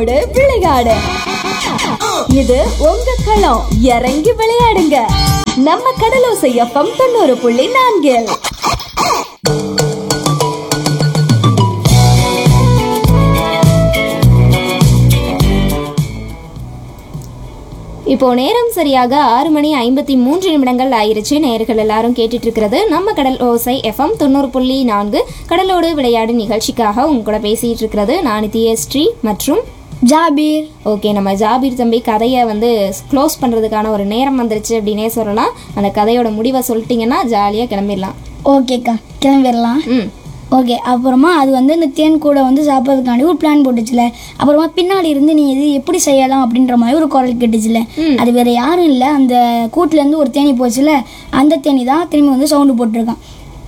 கடலோடு விளையாடு இது உங்க களம் இறங்கி விளையாடுங்க நம்ம கடலோசை எஃப்எம் தொண்ணூறு புள்ளி நான்கில் இப்போ நேரம் சரியாக ஆறு மணி ஐம்பத்தி மூன்று நிமிடங்கள் ஆயிருச்சு நேயர்கள் எல்லாரும் கேட்டுட்டு இருக்கிறது நம்ம கடல் ஓசை எஃப்எம் தொண்ணூறு புள்ளி நான்கு கடலோடு விளையாடு நிகழ்ச்சிக்காக உங்க கூட பேசிட்டு இருக்கிறது நான் ஸ்ரீ மற்றும் ஜாபீர் ஓகே நம்ம ஜாபீர் தம்பி கதையை வந்து க்ளோஸ் பண்ணுறதுக்கான ஒரு நேரம் வந்துருச்சு அப்படின்னே சொல்லலாம் அந்த கதையோட முடிவை சொல்லிட்டீங்கன்னா ஜாலியாக கிளம்பிடலாம் ஓகேக்கா கிளம்பிடலாம் ம் ஓகே அப்புறமா அது வந்து இந்த தேன் கூட வந்து சாப்பிட்றதுக்காண்டி ஒரு பிளான் போட்டுச்சுல அப்புறமா பின்னாடி இருந்து நீ இது எப்படி செய்யலாம் அப்படின்ற மாதிரி ஒரு குரல் கேட்டுச்சுல அது வேற யாரும் இல்லை அந்த கூட்டுலேருந்து ஒரு தேனி போச்சுல அந்த தேனி தான் திரும்பி வந்து சவுண்டு போட்டிருக்கான்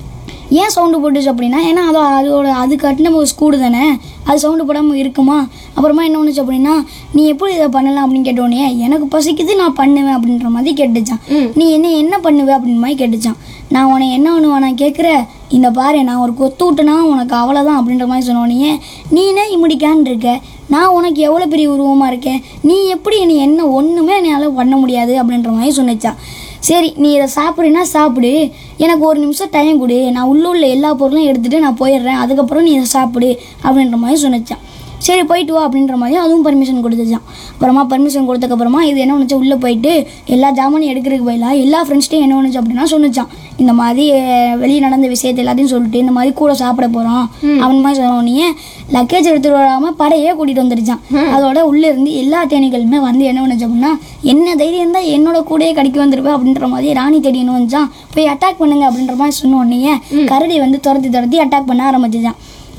ஏன் சவுண்டு போட்டுச்சு அப்படின்னா ஏன்னா அது அதோட அது கட்டின ஒரு ஸ்கூடு தானே அது சவுண்டு போடாமல் இருக்குமா அப்புறமா என்ன ஒன்றுச்சு அப்படின்னா நீ எப்படி இதை பண்ணலாம் அப்படின்னு கேட்டோடனே எனக்கு பசிக்குது நான் பண்ணுவேன் அப்படின்ற மாதிரி கேட்டுச்சான் நீ என்ன என்ன பண்ணுவ அப்படின்னு மாதிரி கேட்டுச்சான் நான் உன்னை என்ன பண்ணுவா நான் கேட்குற இந்த பாரு நான் ஒரு கொத்து விட்டேனா உனக்கு அவ்வளோதான் அப்படின்ற மாதிரி சொன்னோடனே நீ என்ன இம்முடிக்கான்னு இருக்க நான் உனக்கு எவ்வளோ பெரிய உருவமாக இருக்கேன் நீ எப்படி நீ என்ன ஒன்றுமே என்னால் பண்ண முடியாது அப்படின்ற மாதிரி சொன்னிச்சான் சரி நீ இதை சாப்பிடுனா சாப்பிடு எனக்கு ஒரு நிமிஷம் டைம் கொடு நான் உள்ள உள்ள எல்லா பொருளும் எடுத்துகிட்டு நான் போயிடுறேன் அதுக்கப்புறம் நீ இதை சாப்பிடு அப்படின்ற மாதிரி சொன்னிச்சான் சரி போயிட்டு வா அப்படின்ற மாதிரி அதுவும் பர்மிஷன் கொடுத்துச்சான் அப்புறமா பர்மிஷன் கொடுத்தக்கப்புறமா இது என்ன பண்ணுச்சு உள்ளே போயிட்டு எல்லா ஜாமானும் எடுக்கிறதுக்கு பதிலாக எல்லா ஃப்ரெண்ட்ஸ்ட்டையும் என்ன பண்ணுச்சு அப்படின்னா சொன்னிச்சான் இந்த மாதிரி அஹ், வெளியே நடந்த விஷயத்தை எல்லாத்தையும் சொல்லிட்டு இந்த மாதிரி கூட சாப்பிட போகிறோம் அவன் மாதிரி சொன்னோடனே லக்கேஜ் எடுத்துட்டு வராமல் படையே கூட்டிகிட்டு வந்துருச்சான் அதோட உள்ளே இருந்து எல்லா தேனிகளுமே வந்து என்ன பண்ணுச்சு அப்படின்னா என்ன தைரியம் தான் என்னோட கூடயே கடிக்க வந்திருப்பேன் அப்படின்ற மாதிரி ராணி தேடி என்ன வந்துச்சான் போய் அட்டாக் பண்ணுங்க அப்படின்ற மாதிரி சொன்ன உடனே கரடி வந்து துரத்தி துரத்தி அட்டாக் பண்ண ஆரம்பிச்சுச்சான்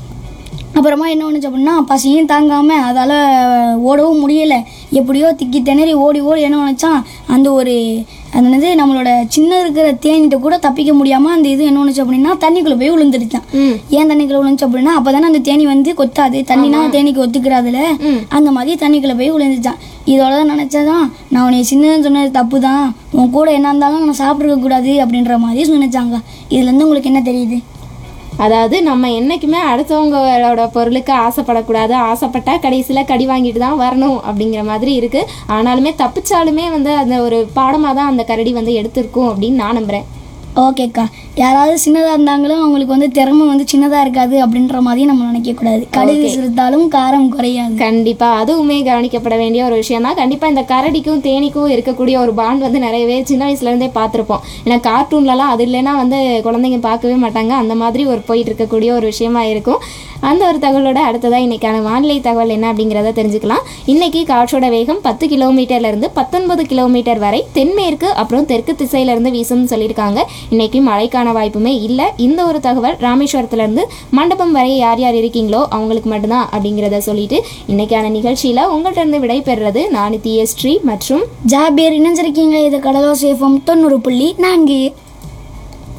அப்புறமா என்ன பண்ணுச்சு அப்படின்னா பசியும் தாங்காமல் அதால் ஓடவும் முடியலை எப்படியோ திக்கி திணறி ஓடி ஓடி என்ன பண்ணுச்சான் அந்த ஒரு அது என்னது நம்மளோட சின்ன இருக்கிற தேனிட்ட கூட தப்பிக்க முடியாமல் அந்த இது என்ன பண்ணுச்சு அப்படின்னா தண்ணிக்குள்ளே போய் விழுந்துருச்சான் ஏன் தண்ணிக்குள்ளே விழுந்துச்சு அப்படின்னா அப்போ அந்த தேனி வந்து கொத்தாது தண்ணினா தேனிக்கு ஒத்துக்கிறாதுல அந்த மாதிரி தண்ணிக்குள்ளே போய் விழுந்துச்சான் இதோட தான் நினச்சதான் நான் உன்னை சின்னதுன்னு சொன்னது தப்பு தான் உன் கூட என்ன இருந்தாலும் நான் சாப்பிட்ருக்க கூடாது அப்படின்ற மாதிரி சொன்னிச்சாங்க இதுலேருந்து உங்களுக்கு என்ன தெரியுது அதாவது நம்ம என்னைக்குமே அடுத்தவங்களோட பொருளுக்கு ஆசைப்படக்கூடாது ஆசைப்பட்டா கடைசியில் கடி வாங்கிட்டு தான் வரணும் அப்படிங்கிற மாதிரி இருக்கு ஆனாலுமே தப்பிச்சாலுமே வந்து அந்த ஒரு பாடமாக தான் அந்த கரடி வந்து எடுத்திருக்கும் அப்படின்னு நான் நம்புறேன் ஓகேக்கா யாராவது சின்னதாக இருந்தாங்களும் அவங்களுக்கு வந்து திறமை வந்து சின்னதாக இருக்காது அப்படின்ற மாதிரி நம்ம நினைக்கக்கூடாது கடுகு சிறுத்தாலும் காரம் குறையாது கண்டிப்பா அதுவுமே கவனிக்கப்பட வேண்டிய ஒரு விஷயம் தான் கண்டிப்பா இந்த கரடிக்கும் தேனிக்கும் இருக்கக்கூடிய ஒரு பாண்ட் வந்து நிறையவே சின்ன வயசுல இருந்தே பார்த்துருப்போம் ஏன்னா கார்ட்டூன்லலாம் அது இல்லைன்னா வந்து குழந்தைங்க பார்க்கவே மாட்டாங்க அந்த மாதிரி ஒரு போயிட்டு இருக்கக்கூடிய ஒரு விஷயமா இருக்கும் அந்த ஒரு தகவலோட அடுத்ததா இன்னைக்கான வானிலை தகவல் என்ன அப்படிங்கிறத தெரிஞ்சுக்கலாம் இன்னைக்கு காற்றோட வேகம் பத்து கிலோமீட்டர்ல இருந்து பத்தொன்பது கிலோமீட்டர் வரை தென்மேற்கு அப்புறம் தெற்கு திசையில இருந்து வீசும்னு சொல்லியிருக்காங்க இன்னைக்கு மழைக்கான வாய்ப்புமே இல்லை இந்த ஒரு தகவல் ராமேஸ்வரத்துல இருந்து மண்டபம் வரை யார் யார் இருக்கீங்களோ அவங்களுக்கு மட்டும்தான் அப்படிங்கிறத சொல்லிட்டு இன்னைக்கான நிகழ்ச்சியில உங்கள்கிட்ட இருந்து விடைபெறுறது நான் ஸ்ரீ மற்றும் ஜாபீர் இணைஞ்சிருக்கீங்க இது கடலோ சேஃபம் தொண்ணூறு புள்ளி நான்கு